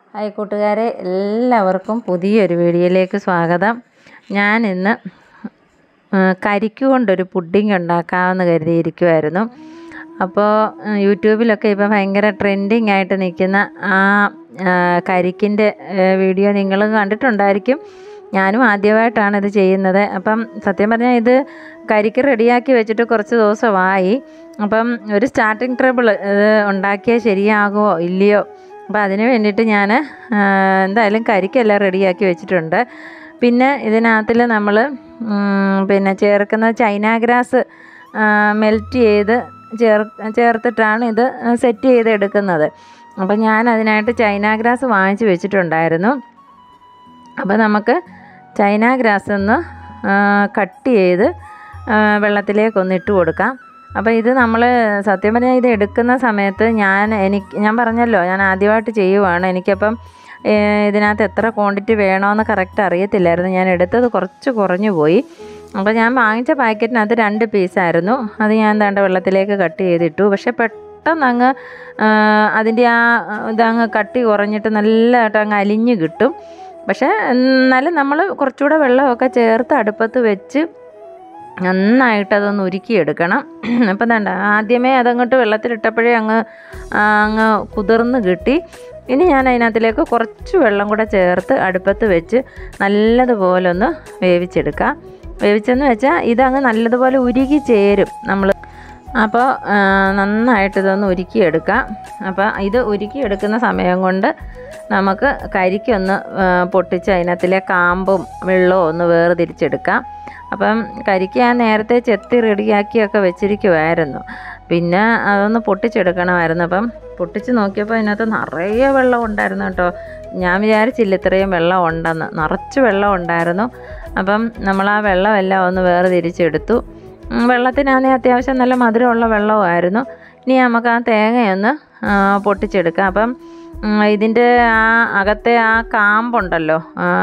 hi കൂട്ടുകാരെ എല്ലാവർക്കും പുതിയൊരു വീഡിയോയിലേക്ക് സ്വാഗതം ഞാൻ ഇന്ന് കരിക്ക് കൊണ്ടൊരു പുഡിംഗ് ഉണ്ടാക്കാമെന്ന് കരുതിയിരിക്കുമായിരുന്നു അപ്പോൾ യൂട്യൂബിലൊക്കെ ഇപ്പോൾ ഭയങ്കര ട്രെൻഡിങ് ആയിട്ട് നിൽക്കുന്ന ആ കരിക്കിൻ്റെ വീഡിയോ നിങ്ങൾ കണ്ടിട്ടുണ്ടായിരിക്കും ഞാനും ആദ്യമായിട്ടാണ് ഇത് ചെയ്യുന്നത് അപ്പം സത്യം പറഞ്ഞാൽ ഇത് കരിക്ക് റെഡിയാക്കി വെച്ചിട്ട് കുറച്ച് ദിവസമായി അപ്പം ഒരു സ്റ്റാർട്ടിങ് ട്രബിൾ ഇത് ഉണ്ടാക്കിയാൽ ശരിയാകുമോ ഇല്ലയോ അപ്പോൾ അതിന് വേണ്ടിയിട്ട് ഞാൻ എന്തായാലും കരിക്കെല്ലാം റെഡിയാക്കി വെച്ചിട്ടുണ്ട് പിന്നെ ഇതിനകത്തിൽ നമ്മൾ പിന്നെ ചേർക്കുന്ന ചൈന ഗ്രാസ് മെൽറ്റ് ചെയ്ത് ചേർ ചേർത്തിട്ടാണ് ഇത് സെറ്റ് ചെയ്ത് എടുക്കുന്നത് അപ്പോൾ ഞാൻ അതിനായിട്ട് ചൈന ഗ്രാസ് വാങ്ങിച്ച് വെച്ചിട്ടുണ്ടായിരുന്നു അപ്പോൾ നമുക്ക് ചൈന ഗ്രാസ് ഒന്ന് കട്ട് ചെയ്ത് വെള്ളത്തിലേക്കൊന്ന് ഇട്ട് കൊടുക്കാം അപ്പോൾ ഇത് നമ്മൾ സത്യം പറഞ്ഞാൽ ഇത് എടുക്കുന്ന സമയത്ത് ഞാൻ എനിക്ക് ഞാൻ പറഞ്ഞല്ലോ ഞാൻ ആദ്യമായിട്ട് ചെയ്യുവാണ് എനിക്കപ്പം ഇതിനകത്ത് എത്ര ക്വാണ്ടിറ്റി വേണമെന്ന് കറക്റ്റ് അറിയത്തില്ലായിരുന്നു ഞാൻ എടുത്തത് കുറച്ച് കുറഞ്ഞു പോയി അപ്പോൾ ഞാൻ വാങ്ങിച്ച പാക്കറ്റിനകത്ത് രണ്ട് പീസായിരുന്നു അത് ഞാൻ എന്താണ്ട് വെള്ളത്തിലേക്ക് കട്ട് ചെയ്തിട്ടു പക്ഷേ പെട്ടെന്ന് അങ്ങ് അതിൻ്റെ ആ ഇതങ്ങ് കട്ടി കുറഞ്ഞിട്ട് നല്ലതായിട്ട് അങ്ങ് അലിഞ്ഞ് കിട്ടും പക്ഷേ എന്നാലും നമ്മൾ കുറച്ചുകൂടെ വെള്ളമൊക്കെ ചേർത്ത് അടുപ്പത്ത് വെച്ച് നന്നായിട്ട് അതൊന്ന് ഉരുക്കിയെടുക്കണം അപ്പം വേണ്ട ആദ്യമേ അതങ്ങോട്ട് വെള്ളത്തിലിട്ടപ്പോഴേ അങ്ങ് അങ്ങ് കുതിർന്ന് കിട്ടി ഇനി ഞാൻ അതിനകത്തിലേക്ക് കുറച്ച് വെള്ളം കൂടെ ചേർത്ത് അടുപ്പത്ത് വെച്ച് നല്ലതുപോലെ ഒന്ന് വേവിച്ചെടുക്കാം വേവിച്ചെന്ന് വെച്ചാൽ ഇതങ്ങ് നല്ലതുപോലെ ഉരുകി ചേരും നമ്മൾ അപ്പോൾ നന്നായിട്ട് ഇതൊന്ന് ഉരുക്കിയെടുക്കാം അപ്പോൾ ഇത് ഉരുക്കിയെടുക്കുന്ന സമയം കൊണ്ട് നമുക്ക് കരിക്കൊന്ന് പൊട്ടിച്ച് അതിനകത്തിലെ കാമ്പും വെള്ളവും ഒന്ന് വേർതിരിച്ചെടുക്കാം അപ്പം കരിക്ക് ഞാൻ നേരത്തെ ചെത്തി റെഡിയാക്കിയൊക്കെ വെച്ചിരിക്കുമായിരുന്നു പിന്നെ അതൊന്ന് പൊട്ടിച്ചെടുക്കണമായിരുന്നു അപ്പം പൊട്ടിച്ച് നോക്കിയപ്പോൾ അതിനകത്ത് നിറയെ വെള്ളം ഉണ്ടായിരുന്നു കേട്ടോ ഞാൻ വിചാരിച്ചില്ല ഇത്രയും വെള്ളം ഉണ്ടെന്ന് നിറച്ച് വെള്ളം ഉണ്ടായിരുന്നു അപ്പം നമ്മൾ ആ വെള്ളമെല്ലാം ഒന്ന് വേർതിരിച്ചെടുത്തു വെള്ളത്തിനാണെങ്കിൽ അത്യാവശ്യം നല്ല മധുരമുള്ള വെള്ളമായിരുന്നു ഇനി നമുക്ക് ആ തേങ്ങയൊന്ന് പൊട്ടിച്ചെടുക്കാം അപ്പം ഇതിൻ്റെ ആ അകത്തെ ആ കാമ്പുണ്ടല്ലോ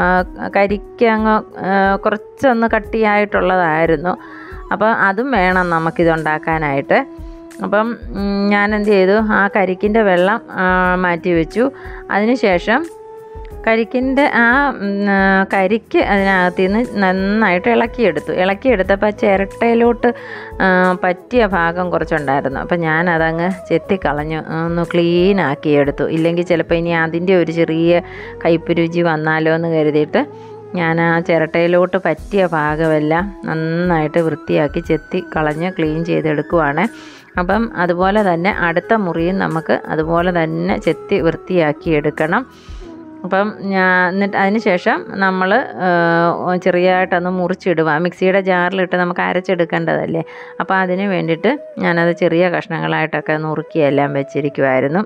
കരിക്ക് അങ്ങ് കുറച്ചൊന്ന് കട്ടിയായിട്ടുള്ളതായിരുന്നു അപ്പോൾ അതും വേണം നമുക്കിത് ഉണ്ടാക്കാനായിട്ട് അപ്പം ഞാൻ എന്ത് ചെയ്തു ആ കരിക്കിൻ്റെ വെള്ളം മാറ്റി വെച്ചു അതിനുശേഷം കരിക്കിൻ്റെ ആ കരിക്ക് അതിനകത്ത് നിന്ന് നന്നായിട്ട് ഇളക്കിയെടുത്തു ഇളക്കിയെടുത്തപ്പോൾ ആ ചിരട്ടയിലോട്ട് പറ്റിയ ഭാഗം കുറച്ചുണ്ടായിരുന്നു അപ്പം ഞാനതങ്ങ് ചെത്തിക്കളഞ്ഞു ഒന്ന് ക്ലീൻ ആക്കി എടുത്തു ഇല്ലെങ്കിൽ ചിലപ്പോൾ ഇനി അതിൻ്റെ ഒരു ചെറിയ കയ്പ്പ് രുചി വന്നാലോ എന്ന് കരുതിയിട്ട് ഞാൻ ആ ചിരട്ടയിലോട്ട് പറ്റിയ ഭാഗമെല്ലാം നന്നായിട്ട് വൃത്തിയാക്കി ചെത്തി കളഞ്ഞ് ക്ലീൻ ചെയ്തെടുക്കുവാണ് അപ്പം അതുപോലെ തന്നെ അടുത്ത മുറിയും നമുക്ക് അതുപോലെ തന്നെ ചെത്തി വൃത്തിയാക്കി എടുക്കണം അപ്പം ഞാൻ എന്നിട്ട് അതിന് ശേഷം നമ്മൾ ചെറിയതായിട്ടൊന്ന് മുറിച്ചിടുക മിക്സിയുടെ ജാറിലിട്ട് നമുക്ക് അരച്ചെടുക്കേണ്ടതല്ലേ അപ്പോൾ അതിന് വേണ്ടിയിട്ട് ഞാനത് ചെറിയ കഷ്ണങ്ങളായിട്ടൊക്കെ നുറുക്കിയെല്ലാം വെച്ചിരിക്കുമായിരുന്നു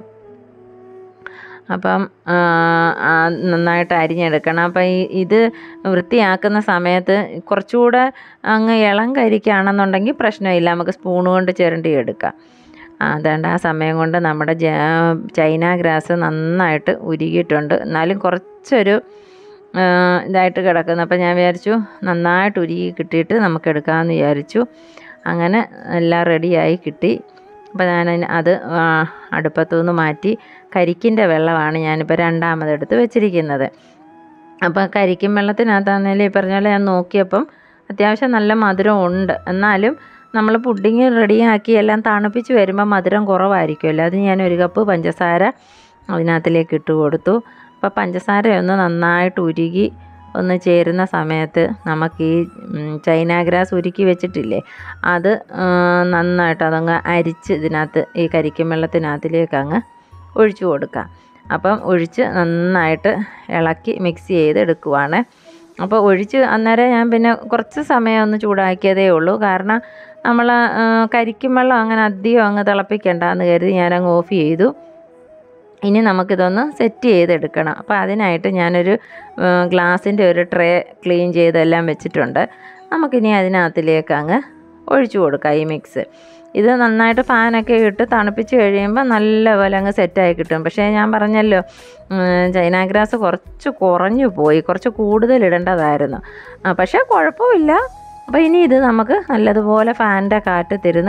അപ്പം നന്നായിട്ട് അരിഞ്ഞെടുക്കണം അപ്പം ഈ ഇത് വൃത്തിയാക്കുന്ന സമയത്ത് കുറച്ചുകൂടെ അങ്ങ് ഇളം കരിക്കാണെന്നുണ്ടെങ്കിൽ പ്രശ്നമില്ല നമുക്ക് സ്പൂൺ കൊണ്ട് ചിരണ്ടി എടുക്കാം അതുകൊണ്ട് ആ സമയം കൊണ്ട് നമ്മുടെ ചൈന ഗ്രാസ് നന്നായിട്ട് ഉരുകിയിട്ടുണ്ട് എന്നാലും കുറച്ചൊരു ഇതായിട്ട് കിടക്കുന്നു അപ്പം ഞാൻ വിചാരിച്ചു നന്നായിട്ട് ഉരുകി കിട്ടിയിട്ട് നമുക്ക് എടുക്കാമെന്ന് വിചാരിച്ചു അങ്ങനെ എല്ലാം റെഡിയായി കിട്ടി അപ്പോൾ ഞാൻ അത് അടുപ്പത്തു നിന്ന് മാറ്റി കരിക്കിൻ്റെ വെള്ളമാണ് ഞാനിപ്പോൾ രണ്ടാമതെടുത്ത് വെച്ചിരിക്കുന്നത് അപ്പോൾ കരിക്കും വെള്ളത്തിനകത്താണെങ്കിലും ഈ പറഞ്ഞ പോലെ ഞാൻ നോക്കിയപ്പം അത്യാവശ്യം നല്ല മധുരം ഉണ്ട് എന്നാലും നമ്മൾ പുഡിങ് റെഡിയാക്കി എല്ലാം തണുപ്പിച്ച് വരുമ്പോൾ മധുരം കുറവായിരിക്കുമല്ലോ അത് ഞാൻ ഒരു കപ്പ് പഞ്ചസാര അതിനകത്തിലേക്ക് ഇട്ട് കൊടുത്തു അപ്പോൾ പഞ്ചസാര ഒന്ന് നന്നായിട്ട് ഉരുകി ഒന്ന് ചേരുന്ന സമയത്ത് നമുക്ക് ഈ ചൈന ഗ്രാസ് ഉരുക്കി വെച്ചിട്ടില്ലേ അത് നന്നായിട്ട് അതങ്ങ് അരിച്ച് ഇതിനകത്ത് ഈ കരിക്കും വെള്ളത്തിനകത്തിലേക്ക് അങ്ങ് ഒഴിച്ചു കൊടുക്കാം അപ്പം ഒഴിച്ച് നന്നായിട്ട് ഇളക്കി മിക്സ് ചെയ്ത് എടുക്കുവാണ് അപ്പോൾ ഒഴിച്ച് അന്നേരം ഞാൻ പിന്നെ കുറച്ച് സമയം ഒന്ന് ചൂടാക്കിയതേ ഉള്ളൂ കാരണം നമ്മൾ കരിക്കും വെള്ളം അങ്ങനെ അധികം അങ്ങ് തിളപ്പിക്കണ്ടെന്ന് കരുതി ഞാനങ്ങ് ഓഫ് ചെയ്തു ഇനി നമുക്കിതൊന്ന് സെറ്റ് ചെയ്തെടുക്കണം അപ്പോൾ അതിനായിട്ട് ഞാനൊരു ഗ്ലാസിൻ്റെ ഒരു ട്രേ ക്ലീൻ ചെയ്തെല്ലാം വെച്ചിട്ടുണ്ട് നമുക്കിനി അതിനകത്തിലേക്ക് അങ്ങ് ഒഴിച്ചു കൊടുക്കാം ഈ മിക്സ് ഇത് നന്നായിട്ട് ഫാനൊക്കെ ഇട്ട് തണുപ്പിച്ച് കഴിയുമ്പോൾ നല്ലപോലെ അങ്ങ് സെറ്റായി കിട്ടും പക്ഷേ ഞാൻ പറഞ്ഞല്ലോ ചൈന ഗ്രാസ് കുറച്ച് കുറഞ്ഞു പോയി കുറച്ച് കൂടുതൽ ഇടേണ്ടതായിരുന്നു പക്ഷേ കുഴപ്പമില്ല അപ്പോൾ ഇനി ഇത് നമുക്ക് നല്ലതുപോലെ ഫാനിൻ്റെ കാറ്റ് തരുന്ന്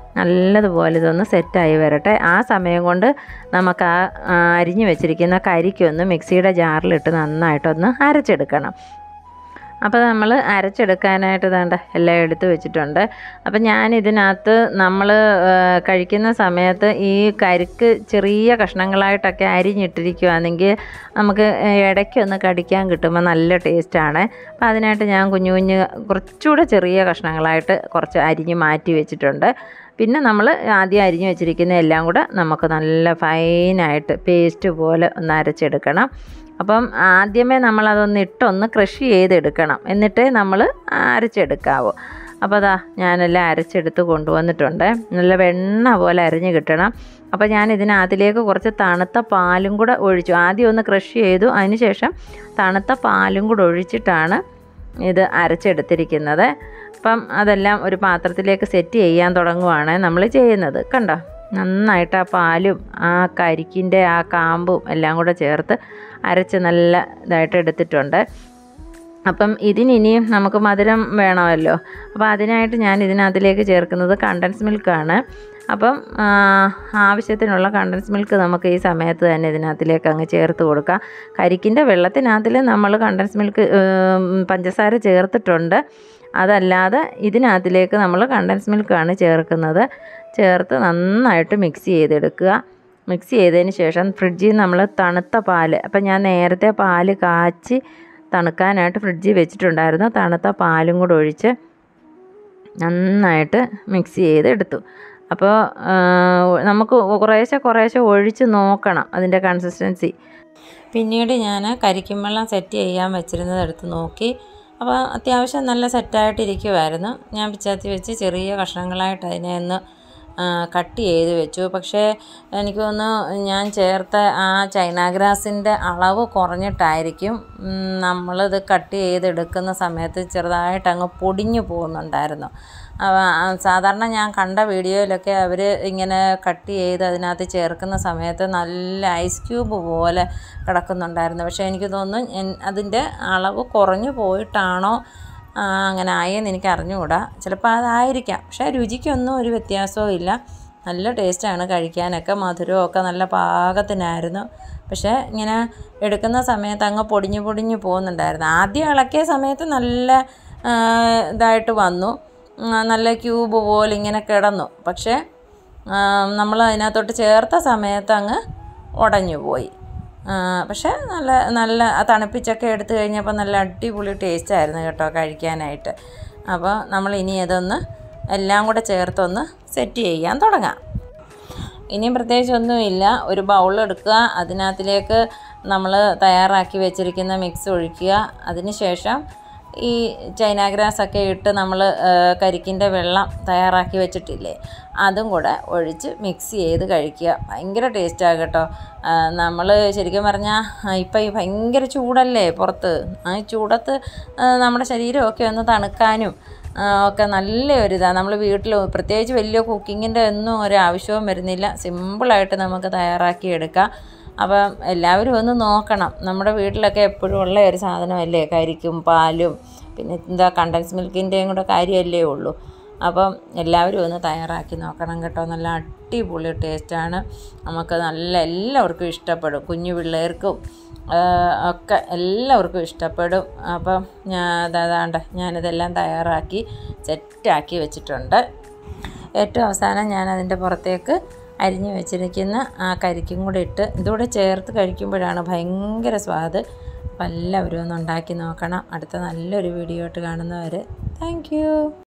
നല്ലതുപോലെ ഇതൊന്ന് സെറ്റായി വരട്ടെ ആ സമയം കൊണ്ട് നമുക്ക് ആ ആ, അരിഞ്ഞു വെച്ചിരിക്കുന്ന കരിക്കൊന്ന് മിക്സിയുടെ ജാറിലിട്ട് നന്നായിട്ടൊന്ന് അരച്ചെടുക്കണം അപ്പോൾ നമ്മൾ അരച്ചെടുക്കാനായിട്ട് വേണ്ട എല്ലാം എടുത്ത് വെച്ചിട്ടുണ്ട് അപ്പം ഞാൻ ഇതിനകത്ത് നമ്മൾ കഴിക്കുന്ന സമയത്ത് ഈ കരിക്ക് ചെറിയ കഷ്ണങ്ങളായിട്ടൊക്കെ അരിഞ്ഞിട്ടിരിക്കുകയാണെങ്കിൽ നമുക്ക് ഇടയ്ക്കൊന്ന് കടിക്കാൻ കിട്ടുമ്പോൾ നല്ല ടേസ്റ്റാണ് അപ്പം അതിനായിട്ട് ഞാൻ കുഞ്ഞു കുഞ്ഞു കുറച്ചുകൂടെ ചെറിയ കഷ്ണങ്ങളായിട്ട് കുറച്ച് അരിഞ്ഞ് മാറ്റി വെച്ചിട്ടുണ്ട് പിന്നെ നമ്മൾ ആദ്യം അരിഞ്ഞ് വെച്ചിരിക്കുന്ന എല്ലാം കൂടെ നമുക്ക് നല്ല ഫൈനായിട്ട് പേസ്റ്റ് പോലെ ഒന്ന് അരച്ചെടുക്കണം അപ്പം ആദ്യമേ നമ്മളതൊന്ന് ഇട്ടൊന്ന് ക്രഷ് ചെയ്തെടുക്കണം എന്നിട്ടേ നമ്മൾ അരച്ചെടുക്കാവൂ അപ്പോൾ അതാ ഞാനെല്ലാം അരച്ചെടുത്ത് കൊണ്ടുവന്നിട്ടുണ്ട് നല്ല വെണ്ണ പോലെ അരിഞ്ഞ് കിട്ടണം അപ്പോൾ ഞാൻ ഇതിനകത്തിലേക്ക് കുറച്ച് തണുത്ത പാലും കൂടെ ഒഴിച്ചു ആദ്യം ഒന്ന് ക്രഷ് ചെയ്തു അതിന് ശേഷം തണുത്ത പാലും കൂടെ ഒഴിച്ചിട്ടാണ് ഇത് അരച്ചെടുത്തിരിക്കുന്നത് അപ്പം അതെല്ലാം ഒരു പാത്രത്തിലേക്ക് സെറ്റ് ചെയ്യാൻ തുടങ്ങുവാണ് നമ്മൾ ചെയ്യുന്നത് കണ്ടോ നന്നായിട്ട് ആ പാലും ആ കരിക്കിൻ്റെ ആ കാമ്പും എല്ലാം കൂടെ ചേർത്ത് അരച്ച് നല്ല ഇതായിട്ട് എടുത്തിട്ടുണ്ട് അപ്പം ഇതിനിനിയും നമുക്ക് മധുരം വേണമല്ലോ അപ്പോൾ അതിനായിട്ട് ഞാൻ ഇതിനകത്തിലേക്ക് ചേർക്കുന്നത് കണ്ടൻസ് മിൽക്കാണ് അപ്പം ആ, ആവശ്യത്തിനുള്ള കണ്ടൻസ് മിൽക്ക് നമുക്ക് ഈ സമയത്ത് തന്നെ ഇതിനകത്തിലേക്ക് അങ്ങ് ചേർത്ത് കൊടുക്കാം കരിക്കിൻ്റെ വെള്ളത്തിനകത്തിൽ നമ്മൾ കണ്ടൻസ് മിൽക്ക് ഉം, പഞ്ചസാര ചേർത്തിട്ടുണ്ട് അതല്ലാതെ ഇതിനകത്തിലേക്ക് നമ്മൾ കണ്ടൻസ് മിൽക്കാണ് ചേർക്കുന്നത് ചേർത്ത് നന്നായിട്ട് മിക്സ് ചെയ്തെടുക്കുക മിക്സ് ചെയ്തതിന് ശേഷം ഫ്രിഡ്ജിൽ നമ്മൾ തണുത്ത പാല് അപ്പം ഞാൻ നേരത്തെ പാല് കാച്ചി തണുക്കാനായിട്ട് ഫ്രിഡ്ജിൽ വെച്ചിട്ടുണ്ടായിരുന്നു തണുത്ത പാലും കൂടെ ഒഴിച്ച് നന്നായിട്ട് മിക്സ് ചെയ്തെടുത്തു അപ്പോൾ ആ, നമുക്ക് കുറേശ്ശെ കുറേശ്ശെ ഒഴിച്ച് നോക്കണം അതിൻ്റെ കൺസിസ്റ്റൻസി പിന്നീട് ഞാൻ കരിക്കും വെള്ളം സെറ്റ് ചെയ്യാൻ വെച്ചിരുന്നത് എടുത്ത് നോക്കി അപ്പോൾ അത്യാവശ്യം നല്ല സെറ്റായിട്ടിരിക്കുമായിരുന്നു ഞാൻ പിച്ചാത്തി വെച്ച് ചെറിയ കഷ്ണങ്ങളായിട്ട് അതിനെ ഒന്ന് ആ, കട്ട് ചെയ്ത് വെച്ചു പക്ഷേ എനിക്ക് തോന്നുന്നു ഞാൻ ചേർത്ത ആ ചൈന ഗ്രാസിൻ്റെ അളവ് കുറഞ്ഞിട്ടായിരിക്കും ഉം, നമ്മളിത് കട്ട് ചെയ്തെടുക്കുന്ന സമയത്ത് ചെറുതായിട്ട് അങ്ങ് പൊടിഞ്ഞു പോകുന്നുണ്ടായിരുന്നു അവ- ആ, സാധാരണ ഞാൻ കണ്ട വീഡിയോയിലൊക്കെ അവർ ഇങ്ങനെ കട്ട് ചെയ്ത് അതിനകത്ത് ചേർക്കുന്ന സമയത്ത് നല്ല ഐസ് ക്യൂബ് പോലെ കിടക്കുന്നുണ്ടായിരുന്നു പക്ഷേ എനിക്ക് തോന്നുന്നു എൻ- അതിൻ്റെ അളവ് കുറഞ്ഞു പോയിട്ടാണോ ആ, അങ്ങനെ ആയെന്ന് എനിക്ക് അറിഞ്ഞുകൂടാ ചിലപ്പോൾ അതായിരിക്കാം പക്ഷേ രുചിക്കൊന്നും ഒരു വ്യത്യാസവും ഇല്ല നല്ല ടേസ്റ്റാണ് കഴിക്കാനൊക്കെ മധുരവും ഒക്കെ നല്ല പാകത്തിനായിരുന്നു പക്ഷേ ഇങ്ങനെ എടുക്കുന്ന സമയത്ത് അങ്ങ് പൊടിഞ്ഞു പൊടിഞ്ഞു പോകുന്നുണ്ടായിരുന്നു ആദ്യം ഇളക്കിയ സമയത്ത് നല്ല ആ, ഇതായിട്ട് വന്നു ഉം, നല്ല ക്യൂബ് പോലെ ഇങ്ങനെ കിടന്നു പക്ഷേ നമ്മൾ അതിനകത്തോട്ട് ചേർത്ത സമയത്ത് അങ്ങ് ഉടഞ്ഞു പോയി ആ, പക്ഷേ നല്ല നല്ല ആ തണുപ്പിച്ചൊക്കെ എടുത്തു കഴിഞ്ഞപ്പോൾ നല്ല അടിപൊളി ടേസ്റ്റ് ആയിരുന്നു കേട്ടോ കഴിക്കാനായിട്ട് അപ്പോൾ നമ്മൾ ഇനി ഇതൊന്ന് എല്ലാം കൂടെ ചേർത്തൊന്ന് സെറ്റ് ചെയ്യാൻ തുടങ്ങാം ഇനിയും പ്രത്യേകിച്ചൊന്നുമില്ല ഒരു ബൗൾ എടുക്കുക അതിനകത്തിലേക്ക് നമ്മൾ തയ്യാറാക്കി വെച്ചിരിക്കുന്ന മിക്സ് ഒഴിക്കുക അതിനുശേഷം ഈ ചൈന ഗ്രാസ് ഒക്കെ ഇട്ട് നമ്മൾ കരിക്കിൻ്റെ വെള്ളം തയ്യാറാക്കി വെച്ചിട്ടില്ലേ അതും കൂടെ ഒഴിച്ച് മിക്സ് ചെയ്ത് കഴിക്കുക ഭയങ്കര ടേസ്റ്റാണ് കേട്ടോ നമ്മൾ ശരിക്കും പറഞ്ഞാൽ ഇപ്പം ഈ ഭയങ്കര ചൂടല്ലേ പുറത്ത് ആ ചൂടത്ത് ആ, നമ്മുടെ ശരീരമൊക്കെ ഒന്ന് തണുക്കാനും ആ, ഒക്കെ നല്ല ഒരു ഇതാണ് നമ്മൾ വീട്ടിൽ പ്രത്യേകിച്ച് വലിയ കുക്കിങ്ങിൻ്റെ ഒന്നും ഒരു ആവശ്യവും വരുന്നില്ല സിമ്പിളായിട്ട് നമുക്ക് തയ്യാറാക്കി എടുക്കാം അപ്പം എല്ലാവരും ഒന്ന് നോക്കണം നമ്മുടെ വീട്ടിലൊക്കെ എപ്പോഴും ഉള്ള ഒരു സാധനമല്ലേ കരിക്കും പാലും പിന്നെ എന്താ കണ്ടൻസ് മിൽക്കിൻ്റെയും കൂടെ കാര്യമല്ലേ ഉള്ളൂ അപ്പം എല്ലാവരും ഒന്ന് തയ്യാറാക്കി നോക്കണം കേട്ടോ നല്ല അടിപൊളി ടേസ്റ്റാണ് നമുക്ക് നല്ല എല്ലാവർക്കും ഇഷ്ടപ്പെടും കുഞ്ഞു പിള്ളേർക്കും ആ, ഒക്കെ എല്ലാവർക്കും ഇഷ്ടപ്പെടും അപ്പം ഞാൻ അതാണ്ട് ഞാനിതെല്ലാം തയ്യാറാക്കി സെറ്റാക്കി വെച്ചിട്ടുണ്ട് ഏറ്റവും അവസാനം ഞാൻ അതിൻ്റെ പുറത്തേക്ക് അരിഞ്ഞു വെച്ചിരിക്കുന്ന ആ കരിക്കും കൂടെ ഇട്ട് ഇതുകൂടെ ചേർത്ത് കഴിക്കുമ്പോഴാണ് ഭയങ്കര സ്വാദ് അപ്പം എല്ലാവരും ഒന്ന് ഉണ്ടാക്കി നോക്കണം അടുത്ത നല്ലൊരു വീഡിയോ ആയിട്ട് കാണുന്നവരെ താങ്ക്